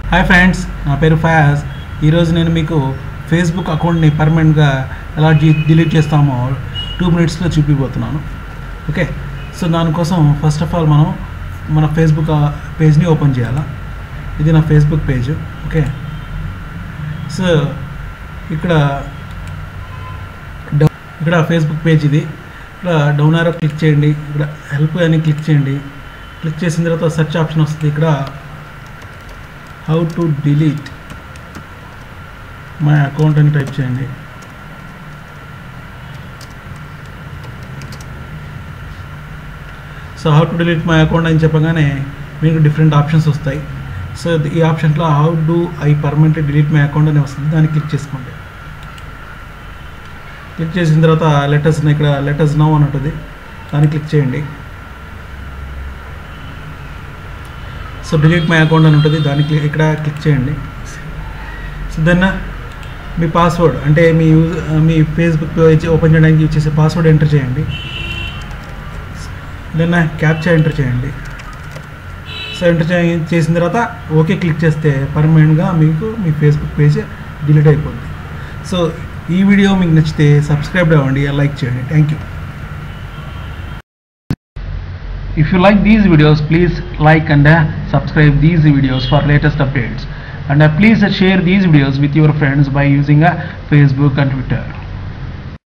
Hi friends నా పేరు ఫయాజ్ ఈరోజు నేను మీకు ఫేస్బుక్ అకౌంట్ని పర్మనెంట్గా ఎలా డి- డిలీట్ చేస్తామో టూ మినిట్స్లో చూపిపోతున్నాను ఓకే సో దానికోసం ఫస్ట్ ఆఫ్ ఆల్ మనం మన ఫేస్బుక్ ఆ పేజ్ని ఓపెన్ చేయాలా ఇది నా ఫేస్బుక్ పేజ్ ఓకే సో ఇక్కడ డౌ- ఇక్కడ ఫేస్బుక్ పేజ్ ఇది ఇక్కడ డౌన్ ఆరో క్లిక్ చేయండి ఇక్కడ హెల్ప్ అని క్లిక్ చేయండి క్లిక్ చేసిన తర్వాత సెర్చ్ ఆప్షన్ వస్తుంది ఇక్కడ how to delete my account అని టైప్ చేయండి so how to delete my account అని చెప్పగానే మీకు డిఫరెంట్ ఆప్షన్స్ వస్తాయి సో ఈ ఆప్షన్లో how do I permanent delete my account అని వస్తుంది దాన్ని క్లిక్ చేసుకోండి క్లిక్ చేసిన తర్వాత లెటర్స్ ఇక్కడ లెటర్స్ నౌ అని ఉంటుంది దాన్ని క్లిక్ చేయండి సో డిలీట్ మై అకౌంట్ అని ఉంటుంది దాన్ని క్లిక్ ఇక్కడ క్లిక్ చేయండి సో దెన్ మీ పాస్వర్డ్ అంటే మీ యూజ్ మీ ఫేస్బుక్ పేజ్ ఓపెన్ చేయడానికి యూజ్ చేసే పాస్వర్డ్ ఎంటర్ చేయండి దెన్ క్యాప్చా ఎంటర్ చేయండి సో ఎంటర్ చే- చేసిన తర్వాత ఓకే క్లిక్ చేస్తే పర్మనెంట్గా మీకు మీ ఫేస్బుక్ పేజ్ డిలీట్ అయిపోద్ది సో ఈ వీడియో మీకు నచ్చితే సబ్స్క్రైబ్ అవ్వండి లైక్ చేయండి thank you If you like these videos, please like and uh, subscribe these videos for latest updates. And uh, please uh, share these videos with your friends by using uh, Facebook and Twitter.